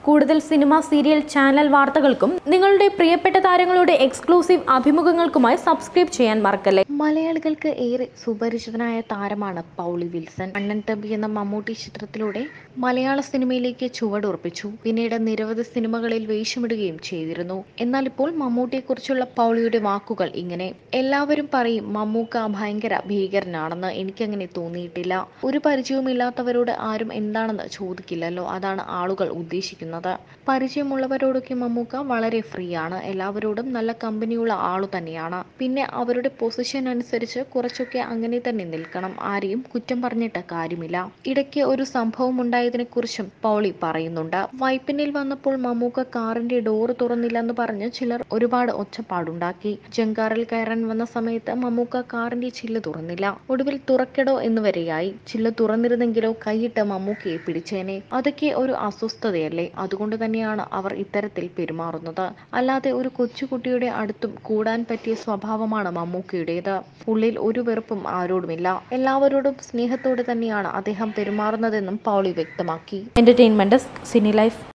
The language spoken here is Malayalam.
കൂടുതൽ സിനിമ സീരിയൽ ചാനൽ വാർത്തകൾക്കും നിങ്ങളുടെ പ്രിയപ്പെട്ട താരങ്ങളുടെ എക്സ്ക്ലൂസീവ് അഭിമുഖങ്ങൾക്കുമായി സബ്സ്ക്രൈബ് ചെയ്യാൻ മറക്കല്ലേ മലയാളികൾക്ക് ഏറെ സുപരിചിതനായ താരമാണ് പൗളി വിൽസൺ അണ്ണൻ തമ്പി എന്ന മമ്മൂട്ടി ചിത്രത്തിലൂടെ മലയാള സിനിമയിലേക്ക് ചുവടുറപ്പിച്ചു പിന്നീട് നിരവധി സിനിമകളിൽ വേഷമിടുകയും ചെയ്തിരുന്നു എന്നാൽ ഇപ്പോൾ മമ്മൂട്ടിയെക്കുറിച്ചുള്ള പൗളിയുടെ വാക്കുകൾ ഇങ്ങനെ എല്ലാവരും പറയും മമ്മൂക്ക ഭയങ്കര ഭീകരനാണെന്ന് എനിക്കങ്ങനെ തോന്നിയിട്ടില്ല ഒരു പരിചയവുമില്ലാത്തവരോട് ആരും എന്താണെന്ന് ചോദിക്കില്ലല്ലോ അതാണ് ആളുകൾ ഉദ്ദേശിക്കുന്നത് പരിചയമുള്ളവരോടൊക്കെ മമ്മൂക്ക വളരെ ഫ്രീ ആണ് എല്ലാവരോടും നല്ല കമ്പനിയുള്ള ആളു തന്നെയാണ് പിന്നെ അവരുടെ പൊസിഷൻ അനുസരിച്ച് കുറച്ചൊക്കെ അങ്ങനെ തന്നെ നിൽക്കണം ആരെയും കുറ്റം പറഞ്ഞിട്ട് കാര്യമില്ല ഇടയ്ക്ക് ഒരു സംഭവം ഉണ്ടായതിനെ കുറിച്ചും പൗളി പറയുന്നുണ്ട് വൈപ്പിനിൽ വന്നപ്പോൾ മമ്മൂക്ക കാറിന്റെ ഡോറ് തുറന്നില്ലെന്ന് പറഞ്ഞ് ചിലർ ഒരുപാട് ഒച്ചപ്പാടുണ്ടാക്കി ജങ്കാറിൽ കയറാൻ വന്ന സമയത്ത് മമ്മൂക്ക കാറിന്റെ ചില്ല് തുറന്നില്ല ഒടുവിൽ തുറക്കടോ എന്ന് വരെയായി ചില്ല് തുറന്നിരുന്നെങ്കിലോ കൈയിട്ട് മമ്മൂക്കയെ പിടിച്ചേനെ അതൊക്കെ ഒരു അസ്വസ്ഥതയല്ലേ അതുകൊണ്ട് തന്നെയാണ് അവർ ഇത്തരത്തിൽ പെരുമാറുന്നത് അല്ലാതെ ഒരു കൊച്ചുകുട്ടിയുടെ അടുത്തും കൂടാൻ പറ്റിയ സ്വഭാവമാണ് മമ്മൂക്കയുടേത് ഉള്ളിൽ ഒരു വെറുപ്പും ആരോടുമില്ല എല്ലാവരോടും സ്നേഹത്തോടെ തന്നെയാണ് അദ്ദേഹം പെരുമാറുന്നതെന്നും പൗളി വ്യക്തമാക്കി എന്റർടൈൻമെന്റ് സിനി ലൈഫ്